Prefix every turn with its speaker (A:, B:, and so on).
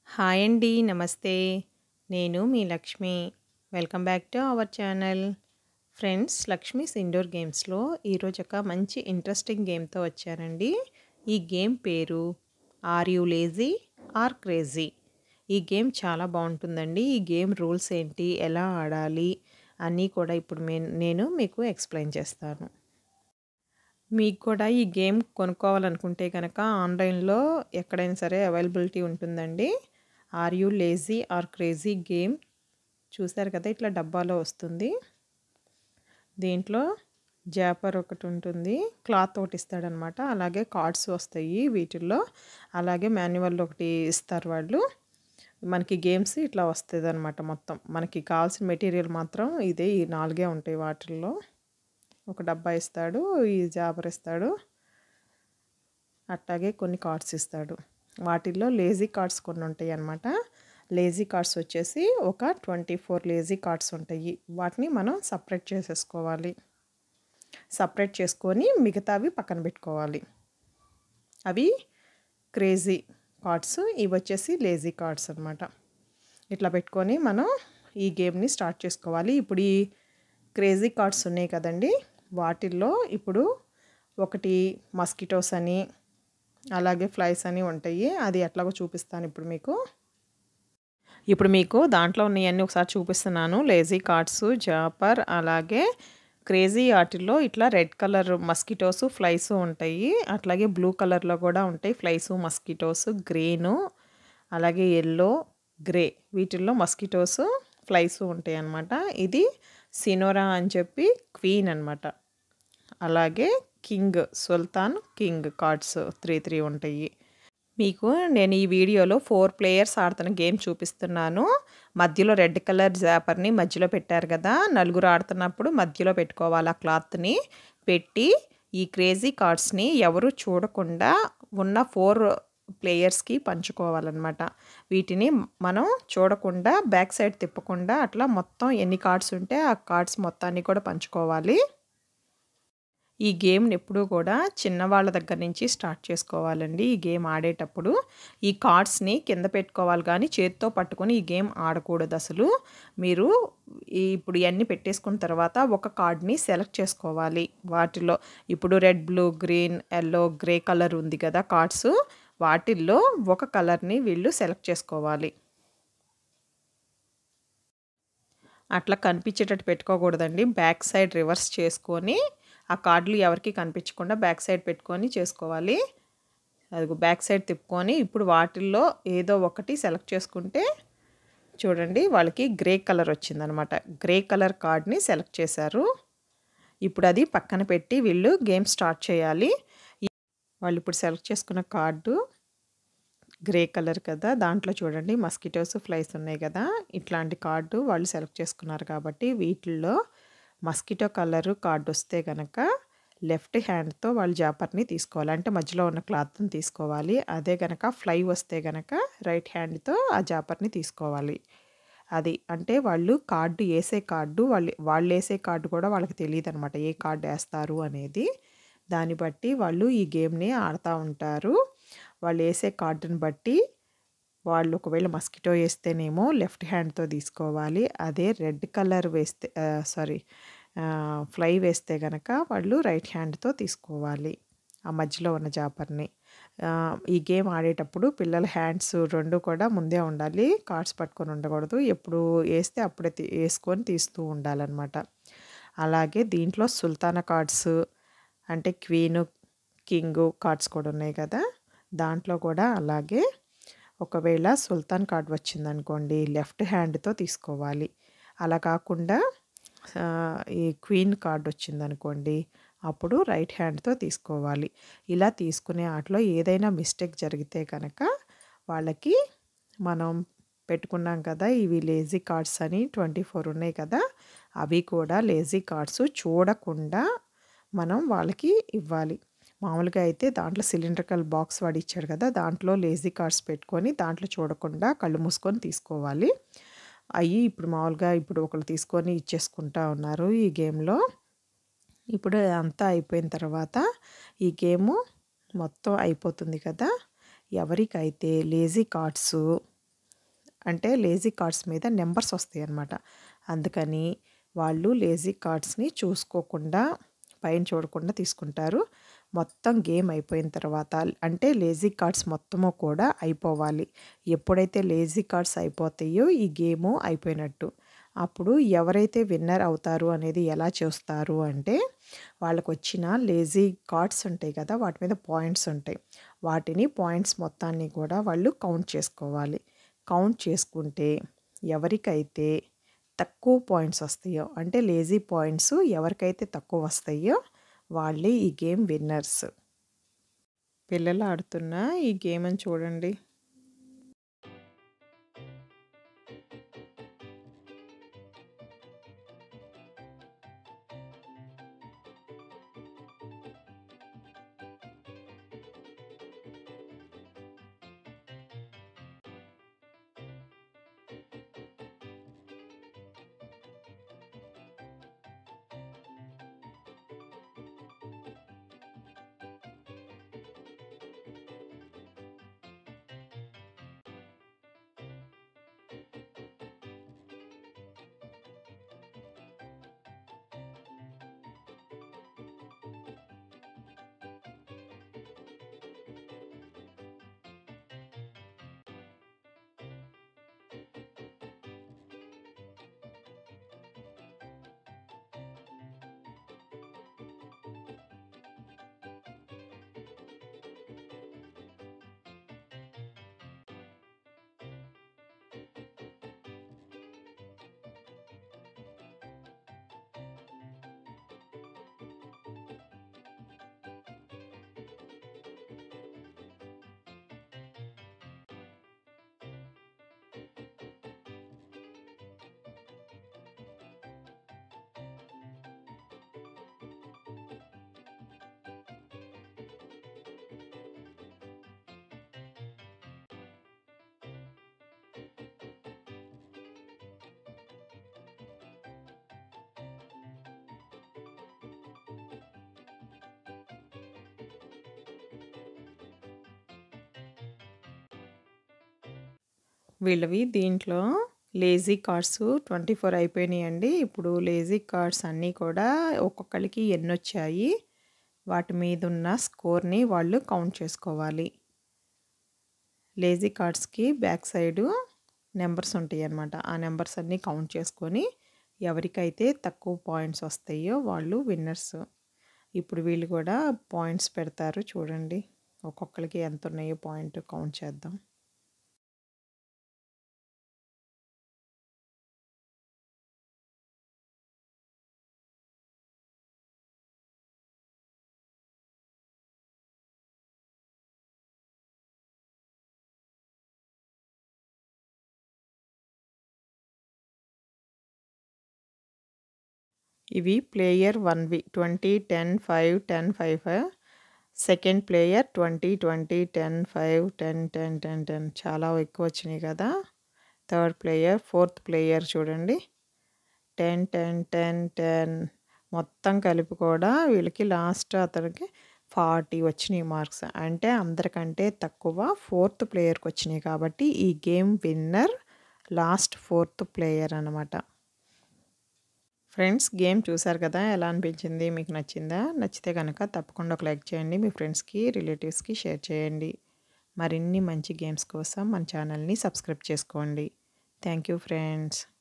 A: hi అండి నమస్తే నేను మీ Lakshmi welcome back to our channel friends Lakshmi's indoor గేమ్స్లో ఈరోజు ఒక మంచి ఇంట్రెస్టింగ్ గేమ్తో వచ్చానండి ఈ గేమ్ పేరు are you lazy or crazy ఈ గేమ్ చాలా బాగుంటుందండి ఈ గేమ్ రూల్స్ ఏంటి ఎలా ఆడాలి అన్నీ కూడా ఇప్పుడు మే- నేను మీకు ఎక్స్ప్లెయిన్ చేస్తాను మీకు కూడా ఈ గేమ్ కొనుక్కోవాలనుకుంటే కనుక ఆన్లైన్లో ఎక్కడైనా సరే అవైలబిలిటీ ఉంటుందండి are you lazy or crazy game చూసారు కదా ఇట్లా డబ్బాలో వస్తుంది దీంట్లో జాపర్ ఒకటి ఉంటుంది క్లాత్ ఒకటి ఇస్తాడనమాట అలాగే కార్డ్స్ వస్తాయి వీటిల్లో అలాగే మాన్యువల్ ఒకటి ఇస్తారు వాళ్ళు మనకి గేమ్స్ ఇట్లా వస్తుంది అనమాట మొత్తం మనకి కావాల్సిన మెటీరియల్ మాత్రం ఇదే ఈ నాలుగే ఉంటాయి వాటిల్లో ఒక డబ్బా ఇస్తాడు ఈ జాబర్ ఇస్తాడు అట్లాగే కొన్ని కార్డ్స్ ఇస్తాడు వాటిల్లో లేజీ కార్డ్స్ కొన్ని ఉంటాయి అన్నమాట లేజీ కార్డ్స్ వచ్చేసి ఒక ట్వంటీ ఫోర్ లేజీ కార్డ్స్ ఉంటాయి వాటిని మనం సపరేట్ చేసేసుకోవాలి సపరేట్ చేసుకొని మిగతావి పక్కన పెట్టుకోవాలి అవి క్రేజీ కార్డ్స్ ఇవి వచ్చేసి లేజీ కార్డ్స్ అనమాట ఇట్లా పెట్టుకొని మనం ఈ గేమ్ని స్టార్ట్ చేసుకోవాలి ఇప్పుడు ఈ క్రేజీ కార్డ్స్ ఉన్నాయి కదండి వాటిల్లో ఇప్పుడు ఒకటి మస్కిటోస్ అని అలాగే ఫ్లైస్ అని ఉంటాయి అది ఎట్లాగో చూపిస్తాను ఇప్పుడు మీకు ఇప్పుడు మీకు దాంట్లో ఉన్నాయన్నీ ఒకసారి చూపిస్తున్నాను లేజీ కార్డ్స్ జాపర్ అలాగే క్రేజీ వాటిల్లో ఇట్లా రెడ్ కలర్ మస్కిటోస్ ఫ్లైస్ ఉంటాయి అట్లాగే బ్లూ కలర్లో కూడా ఉంటాయి ఫ్లైస్ మస్కిటోస్ గ్రీను అలాగే ఎల్లో గ్రే వీటిల్లో మస్కిటోస్ ఫ్లైస్ ఉంటాయి అన్నమాట ఇది సినోరా అని చెప్పి క్వీన్ అనమాట అలాగే కింగ్ సుల్తాన్ కింగ్ కార్డ్స్ త్రీ త్రీ ఉంటాయి మీకు నేను ఈ వీడియోలో ఫోర్ ప్లేయర్స్ ఆడుతున్న గేమ్ చూపిస్తున్నాను మధ్యలో రెడ్ కలర్ జాపర్ని మధ్యలో పెట్టారు కదా నలుగురు ఆడుతున్నప్పుడు మధ్యలో పెట్టుకోవాలి ఆ క్లాత్ని పెట్టి ఈ క్రేజీ కార్డ్స్ని ఎవరు చూడకుండా ఉన్న ఫోర్ ప్లేయర్స్కి పంచుకోవాలన్నమాట వీటిని మనం చూడకుండా బ్యాక్ సైడ్ తిప్పకుండా అట్లా మొత్తం ఎన్ని కార్డ్స్ ఉంటే ఆ కార్డ్స్ మొత్తాన్ని కూడా పంచుకోవాలి ఈ గేమ్ని ఎప్పుడూ కూడా చిన్నవాళ్ళ దగ్గర నుంచి స్టార్ట్ చేసుకోవాలండి ఈ గేమ్ ఆడేటప్పుడు ఈ కార్డ్స్ని కింద పెట్టుకోవాలి కానీ చేతితో పట్టుకొని ఈ గేమ్ ఆడకూడదు అసలు మీరు ఈ ఇప్పుడు ఇవన్నీ పెట్టేసుకున్న తర్వాత ఒక కార్డ్ని సెలెక్ట్ చేసుకోవాలి వాటిలో ఇప్పుడు red blue green yellow grey colour ఉంది కదా కార్డ్స్ వాటిల్లో ఒక కలర్ని వీళ్ళు సెలెక్ట్ చేసుకోవాలి అట్లా కనిపించేటట్టు పెట్టుకోకూడదండి బ్యాక్ సైడ్ రివర్స్ చేసుకొని ఆ కార్డులు ఎవరికి కనిపించకుండా బ్యాక్ సైడ్ పెట్టుకొని చేసుకోవాలి అది బ్యాక్ సైడ్ తిప్పుకొని ఇప్పుడు వాటిల్లో ఏదో ఒకటి సెలెక్ట్ చేసుకుంటే చూడండి వాళ్ళకి గ్రే కలర్ వచ్చిందనమాట గ్రే కలర్ కార్డ్ని సెలెక్ట్ చేశారు ఇప్పుడు అది పక్కన పెట్టి వీళ్ళు గేమ్ స్టార్ట్ చేయాలి వాళ్ళు ఇప్పుడు సెలెక్ట్ చేసుకున్న కార్డు గ్రే కలర్ కదా దాంట్లో చూడండి మస్కిటోస్ ఫ్లైస్ ఉన్నాయి కదా ఇట్లాంటి కార్డు వాళ్ళు సెలెక్ట్ చేసుకున్నారు కాబట్టి వీటిల్లో మస్కిటో కలర్ కార్డు వస్తే కనుక లెఫ్ట్ హ్యాండ్తో వాళ్ళు జాపర్ని తీసుకోవాలి అంటే మధ్యలో ఉన్న క్లాత్ని తీసుకోవాలి అదే కనుక ఫ్లై వస్తే కనుక రైట్ హ్యాండ్తో ఆ జాపర్ని తీసుకోవాలి అది అంటే వాళ్ళు కార్డు వేసే కార్డు వాళ్ళు వాళ్ళు వేసే కార్డు కూడా వాళ్ళకి తెలియదు అనమాట ఏ కార్డు వేస్తారు అనేది దాన్ని బట్టి వాళ్ళు ఈ గేమ్ని ఆడుతూ ఉంటారు వాళ్ళు వేసే కార్డుని బట్టి వాళ్ళు ఒకవేళ మస్కిటో వేస్తేనేమో లెఫ్ట్ హ్యాండ్తో తీసుకోవాలి అదే రెడ్ కలర్ వేస్తే సారీ ఫ్లై వేస్తే కనుక వాళ్ళు రైట్ హ్యాండ్తో తీసుకోవాలి ఆ మధ్యలో ఉన్న జాపర్ని ఈ గేమ్ ఆడేటప్పుడు పిల్లల హ్యాండ్స్ రెండు కూడా ముందే ఉండాలి కార్డ్స్ పట్టుకొని ఉండకూడదు ఎప్పుడు వేస్తే అప్పుడే వేసుకొని తీస్తూ ఉండాలన్నమాట అలాగే దీంట్లో సుల్తానా కార్డ్స్ అంటే క్వీను కింగు కార్డ్స్ కూడా ఉన్నాయి కదా దాంట్లో కూడా అలాగే ఒకవేళ సుల్తాన్ కార్డ్ వచ్చిందనుకోండి లెఫ్ట్ హ్యాండ్తో తీసుకోవాలి అలా కాకుండా ఈ క్వీన్ కార్డ్ వచ్చిందనుకోండి అప్పుడు రైట్ హ్యాండ్తో తీసుకోవాలి ఇలా తీసుకునే ఆటలో ఏదైనా మిస్టేక్ జరిగితే కనుక వాళ్ళకి మనం పెట్టుకున్నాం కదా ఇవి లేజీ కార్డ్స్ అని ట్వంటీ ఫోర్ ఉన్నాయి కదా అవి కూడా లేజీ కార్డ్స్ చూడకుండా మనం వాళ్ళకి ఇవ్వాలి మామూలుగా అయితే దాంట్లో సిలిండ్రికల్ బాక్స్ వాడి ఇచ్చాడు కదా దాంట్లో లేజీ కార్డ్స్ పెట్టుకొని దాంట్లో చూడకుండా కళ్ళు మూసుకొని తీసుకోవాలి అవి ఇప్పుడు మామూలుగా ఇప్పుడు ఒకరు తీసుకొని ఇచ్చేసుకుంటా ఉన్నారు ఈ గేమ్లో ఇప్పుడు అంతా అయిపోయిన తర్వాత ఈ గేము మొత్తం అయిపోతుంది కదా ఎవరికైతే లేజీ కార్డ్స్ అంటే లేజీ కార్డ్స్ మీద నెంబర్స్ వస్తాయి అన్నమాట అందుకని వాళ్ళు లేజీ కార్డ్స్ని చూసుకోకుండా పైన చూడకుండా తీసుకుంటారు మొత్తం గేమ్ అయిపోయిన తర్వాత అంటే లేజీ కార్డ్స్ మొత్తము కూడా అయిపోవాలి ఎప్పుడైతే లేజీ కార్డ్స్ అయిపోతాయో ఈ గేము అయిపోయినట్టు అప్పుడు ఎవరైతే విన్నర్ అవుతారు అనేది ఎలా చూస్తారు అంటే వాళ్ళకు వచ్చిన లేజీ కార్డ్స్ ఉంటాయి కదా వాటి మీద పాయింట్స్ ఉంటాయి వాటిని పాయింట్స్ మొత్తాన్ని కూడా వాళ్ళు కౌంట్ చేసుకోవాలి కౌంట్ చేసుకుంటే ఎవరికైతే తక్కువ పాయింట్స్ వస్తాయో అంటే లేజీ పాయింట్స్ ఎవరికైతే తక్కువ వస్తాయో వాళ్ళే ఈ గేమ్ విన్నర్స్ పిల్లలు ఆడుతున్న ఈ గేమ్ అని చూడండి వీళ్ళవి దీంట్లో లేజీ కార్డ్స్ ట్వంటీ ఫోర్ అయిపోయినాయండి ఇప్పుడు లేజీ కార్డ్స్ అన్నీ కూడా ఒక్కొక్కరికి ఎన్ని వచ్చాయి వాటి మీద ఉన్న స్కోర్ని వాళ్ళు కౌంట్ చేసుకోవాలి లేజీ కార్డ్స్కి బ్యాక్ సైడు నెంబర్స్ ఉంటాయి అన్నమాట ఆ నెంబర్స్ అన్నీ కౌంట్ చేసుకొని ఎవరికైతే తక్కువ పాయింట్స్ వస్తాయో వాళ్ళు విన్నర్స్ ఇప్పుడు వీళ్ళు కూడా పాయింట్స్ పెడతారు చూడండి ఒక్కొక్కరికి ఎంత ఉన్నాయో పాయింట్ కౌంట్ చేద్దాం ఇవి ప్లేయర్ వన్ వి twenty ten five ten five five second player twenty twenty ten five ten ten ten ten చాలా ఎక్కువ వచ్చినాయి కదా థర్డ్ ప్లేయర్ ఫోర్త్ ప్లేయర్ చూడండి టెన్ టెన్ టెన్ టెన్ మొత్తం కలిపి కూడా వీళ్ళకి లాస్ట్ అతనికి ఫార్టీ వచ్చినాయి మార్క్స్ అంటే అందరికంటే తక్కువ ఫోర్త్ ప్లేయర్కి వచ్చినాయి కాబట్టి ఈ game winner last fourth player అనమాట ఫ్రెండ్స్ గేమ్ చూసారు కదా ఎలా అనిపించింది మీకు నచ్చిందా నచ్చితే కనుక తప్పకుండా ఒక లైక్ చేయండి మీ ఫ్రెండ్స్కి రిలేటివ్స్కి షేర్ చేయండి మరిన్ని మంచి గేమ్స్ కోసం మన ఛానల్ని సబ్స్క్రైబ్ చేసుకోండి థ్యాంక్ యూ ఫ్రెండ్స్